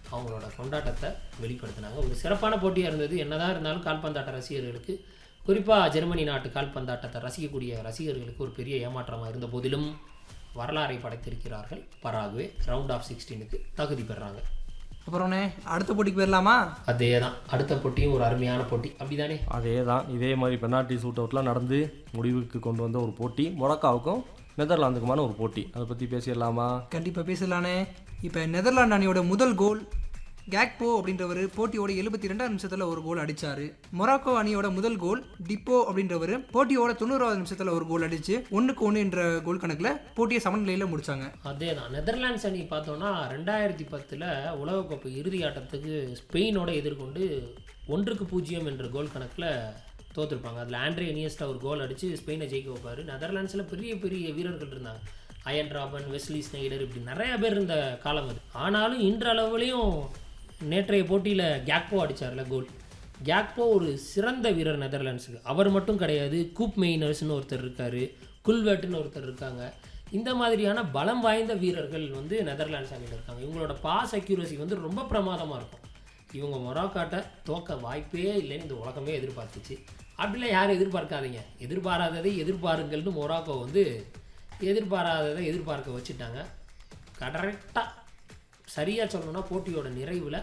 அவங்களோட கொண்டாட்டத்தை வெளிப்படுத்தினாங்க ஒரு சிறப்பான போட்டியாக இருந்தது என்னதான் இருந்தாலும் கால்பந்தாட்ட ரசிகர்களுக்கு குறிப்பாக ஜெர்மனி நாட்டு கால்பந்தாட்டத்தை ரசிக்கக்கூடிய ரசிகர்களுக்கு ஒரு பெரிய ஏமாற்றமாக இருந்த போதிலும் வரலாறை படைத்திருக்கிறார்கள் பராகுவே ரவுண்ட் ஆஃப் சிக்ஸ்டீனுக்கு தகுதி பெறாங்க அப்புறம்ண்ணே அடுத்த போட்டிக்கு போயிடலாமா அதே தான் அடுத்த போட்டியும் ஒரு அருமையான போட்டி அப்படிதானே அதே தான் இதே மாதிரி பெனால்ட்டி ஷூட் அவுட்லாம் நடந்து முடிவுக்கு கொண்டு வந்த ஒரு போட்டி மொரக்காவுக்கும் நெதர்லாந்துக்குமான ஒரு போட்டி அதை பற்றி பேசிடலாமா கண்டிப்பாக பேசலானே இப்போ நெதர்லாந்து அணியோட முதல் கோல் கேக்போ அப்படின்றவர் போட்டியோட எழுபத்தி ரெண்டாவது நிமிஷத்தில் ஒரு கோல் அடிச்சாரு மொராக்கோ அணியோட முதல் கோல் டிப்போ அப்படின்றவர் போட்டியோட தொண்ணூறாவது நிமிஷத்தில் ஒரு கோல் அடிச்சு ஒன்றுக்கு ஒன்று என்ற கோல் கணக்கில் போட்டியை சமநிலையில் முடிச்சாங்க அதே தான் நெதர்லாண்ட்ஸ் அணி பார்த்தோன்னா ரெண்டாயிரத்தி பத்தில் உலகக்கோப்பை இறுதி ஆட்டத்துக்கு ஸ்பெயினோட எதிர்கொண்டு ஒன்றுக்கு பூஜ்ஜியம் என்ற கோல் கணக்கில் தோற்றுருப்பாங்க அதில் ஆண்ட்ரே இனியஸ்டா ஒரு கோல் அடித்து ஸ்பெயினை ஜெயிக்க வைப்பார் நெதர்லாண்ட்ஸில் பெரிய பெரிய வீரர்கள் இருந்தாங்க அயன் ராபன் வெஸ்லி ஸ்னைடர் இப்படி நிறைய பேர் இருந்த காலம் அது ஆனாலும் இன்றளவுலையும் நேற்றைய போட்டியில் கேக்போ அடிச்சார்ல கோல் கேக்போ ஒரு சிறந்த வீரர் நெதர்லாண்ட்ஸுக்கு அவர் மட்டும் கிடையாது கூப் மெயினர்ஸ்னு ஒருத்தர் இருக்கார் குல்வெட்டுன்னு ஒருத்தர் இருக்காங்க இந்த மாதிரியான பலம் வாய்ந்த வீரர்கள் வந்து நெதர்லாண்ட்ஸ் அணியில் இருக்காங்க இவங்களோட பாஸ் அக்யூரசி வந்து ரொம்ப பிரமாதமாக இருக்கும் இவங்க மொராக்காட்டை தோக்க வாய்ப்பே இல்லைன்னு இந்த உலகமே எதிர்பார்த்துச்சு அப்படிலாம் யாரும் எதிர்பார்க்காதீங்க எதிர்பாராததை எதிர்பாருங்கள்னு மொராக்கோ வந்து எதிர்பாராததை எதிர்பார்க்க வச்சுட்டாங்க கரெக்டாக சரியாக சொல்லணும்னா போட்டியோட நிறைவில்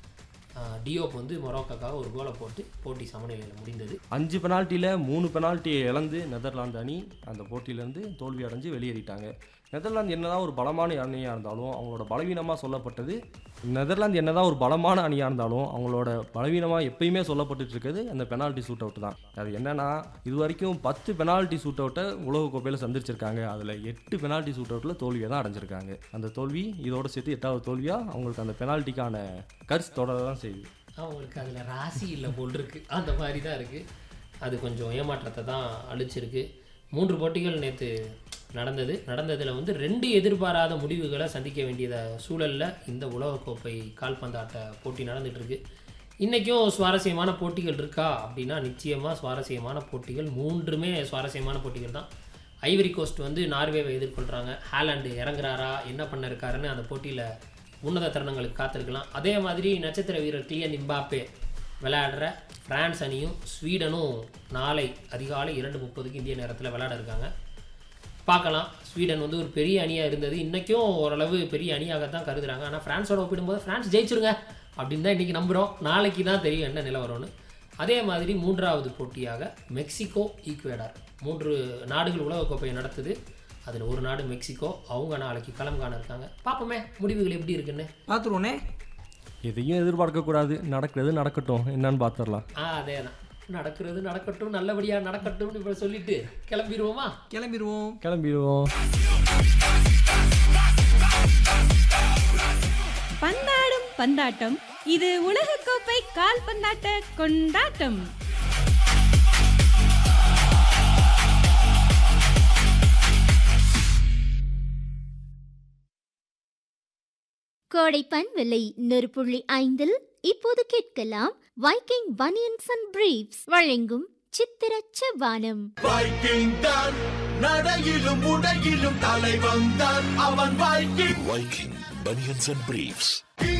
டியோப் வந்து மொராக்காக்காக ஒரு கோலை போட்டு போட்டி சமநிலையில் முடிந்தது அஞ்சு பெனால்ட்டியில் மூணு பெனால்ட்டியை இழந்து நெதர்லாந்து அணி அந்த போட்டியிலேருந்து தோல்வி அடைஞ்சு வெளியேறிட்டாங்க நெதர்லாந்து என்னதான் ஒரு பலமான அணியாக இருந்தாலும் அவங்களோட பலவீனமாக சொல்லப்பட்டது நெதர்லாந்து என்னதான் ஒரு பலமான அணியாக இருந்தாலும் அவங்களோட பலவீனமாக எப்பயுமே சொல்லப்பட்டுட்டு இருக்கிறது அந்த பெனால்ட்டி ஷூட் அவுட் தான் அது என்னன்னா இது வரைக்கும் பத்து பெனால்ட்டி ஷூட் அவுட்டை உலகக்கோப்பையில் சந்திச்சிருக்காங்க அதில் எட்டு பெனால்ட்டி ஷூட் அவுட்டில் தோல்வியை தான் அடைஞ்சிருக்காங்க அந்த தோல்வி இதோட சேர்த்து எட்டாவது தோல்வியாக அவங்களுக்கு அந்த பெனால்ட்டிக்கான கர்ஸ் தொடர தான் செய்யுது அவங்களுக்கு அதில் ராசி இல்லை போல் இருக்கு அந்த மாதிரி தான் இருக்குது அது கொஞ்சம் ஏமாற்றத்தை தான் அழிச்சிருக்கு மூன்று போட்டிகள் நேற்று நடந்தது நடந்ததில் வந்து ரெண்டு எதிர்பாராத முடிவுகளை சந்திக்க வேண்டியத சூழலில் இந்த உலகக்கோப்பை கால்பந்தாட்ட போட்டி நடந்துட்டு இருக்கு இன்றைக்கும் சுவாரஸ்யமான போட்டிகள் இருக்கா அப்படின்னா நிச்சயமாக சுவாரஸ்யமான போட்டிகள் மூன்றுமே சுவாரஸ்யமான போட்டிகள் தான் ஐவரி கோஸ்ட் வந்து நார்வேவை எதிர்கொள்கிறாங்க ஹாலாண்டு இறங்குறாரா என்ன பண்ண இருக்காருன்னு அந்த போட்டியில் உன்னத தருணங்களுக்கு காத்திருக்கலாம் அதே மாதிரி நட்சத்திர வீரர் கிளியன் இம்பாப்பே விளையாடுற பிரான்ஸ் அணியும் ஸ்வீடனும் நாளை அதிகாலை இரண்டு முப்பதுக்கு இந்திய நேரத்தில் விளையாட இருக்காங்க பார்க்கலாம் ஸ்வீடன் வந்து ஒரு பெரிய அணியாக இருந்தது இன்றைக்கும் ஓரளவு பெரிய அணியாக தான் கருதுறாங்க ஆனால் ஃப்ரான்ஸோட ஒப்பிடும்போது ஃப்ரான்ஸ் ஜெயிச்சிருங்க அப்படின்னு தான் இன்றைக்கி நம்புகிறோம் நாளைக்கு தான் தெரியும் என்ன நிலவரம்னு அதே மாதிரி மூன்றாவது போட்டியாக மெக்சிகோ ஈக்குவேடார் மூன்று நாடுகள் உலகக்கோப்பையை நடத்துது அதில் ஒரு நாடு மெக்சிகோ அவங்க நாளைக்கு களம் காண இருக்காங்க பார்ப்போமே முடிவுகள் எப்படி இருக்குன்னு பார்த்துருவோண்ணே எதையும் எதிர்பார்க்கக்கூடாது நடக்கிறது நடக்கட்டும் என்னன்னு பார்த்துடலாம் ஆ அதே தான் நடக்கிறது நடக்கட்டும் நல்லபடியாக நடக்கட்டும்னு இப்போ சொல்லிட்டு கிளம்பிடுவோமா கிளம்பிடுவோம் கிளம்பிடுவோம் பந்தாடும் பந்தாட்டம் இது உலகக்கோப்பை கால்பந்தாட்ட கொண்டாட்டம் கோடைப்பன் விலை நெருப்புள்ளி ஐந்தில் இப்போது கேட்கலாம் வைக்கிங் பனியன்ஸ் அண்ட் பிரீப்ஸ் வழங்கும் சித்திர செவ்வானம் வைக்கிங் தான் நடையிலும் உடையிலும் தலை வந்தான் அவன் Viking Viking Bunions and Briefs.